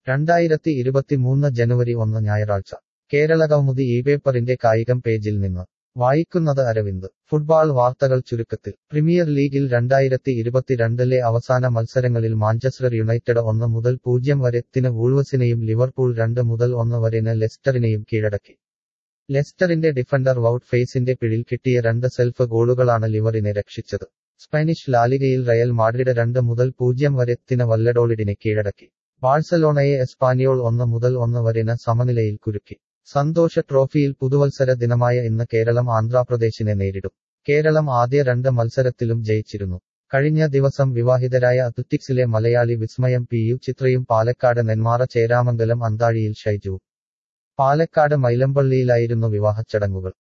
രണ്ടായിരത്തി ഇരുപത്തിമൂന്ന് ജനുവരി ഒന്ന് ഞായറാഴ്ച കേരള കൗമുദി ഈ പേപ്പറിന്റെ കായികം പേജിൽ നിന്ന് വായിക്കുന്നത് അരവിന്ദ് ഫുട്ബാൾ വാർത്തകൾ ചുരുക്കത്തിൽ പ്രീമിയർ ലീഗിൽ രണ്ടായിരത്തി ഇരുപത്തിരണ്ടിലെ അവസാന മത്സരങ്ങളിൽ മാഞ്ചസ്റ്റർ യുണൈറ്റഡ് ഒന്ന് മുതൽ പൂജ്യം വരെ ത്തിന് വൂൾവസിനെയും ലിവർപൂൾ രണ്ട് മുതൽ ഒന്ന് വരെന് ലെസ്റ്ററിനെയും കീഴടക്കി ലെസ്റ്ററിന്റെ ഡിഫൻഡർ വൗട്ട് ഫേസിന്റെ പിടിൽ കിട്ടിയ രണ്ട് സെൽഫ് ഗോളുകളാണ് ലിവറിനെ രക്ഷിച്ചത് സ്പാനിഷ് ലാലിഗയിൽ റയൽ മാഡ്രിഡ് രണ്ട് മുതൽ പൂജ്യം വരെ ത്തിന് വല്ലഡോളിഡിനെ കീഴടക്കി ബാഴ്സലോണയെ എസ്പാനിയോൾ ഒന്ന് മുതൽ ഒന്ന് വരെന് സമനിലയിൽ കുരുക്കി സന്തോഷ ട്രോഫിയിൽ പുതുവത്സര ദിനമായ ഇന്ന് കേരളം ആന്ധ്രാപ്രദേശിനെ നേരിടും കേരളം ആദ്യ രണ്ട് മത്സരത്തിലും ജയിച്ചിരുന്നു കഴിഞ്ഞ ദിവസം വിവാഹിതരായ അത്ലറ്റിക്സിലെ മലയാളി വിസ്മയം പി യു ചിത്രയും പാലക്കാട് നെന്മാറ ചേരാമംഗലം അന്താഴിയിൽ ഷൈജുവും പാലക്കാട് മൈലമ്പള്ളിയിലായിരുന്നു വിവാഹച്ചടങ്ങുകൾ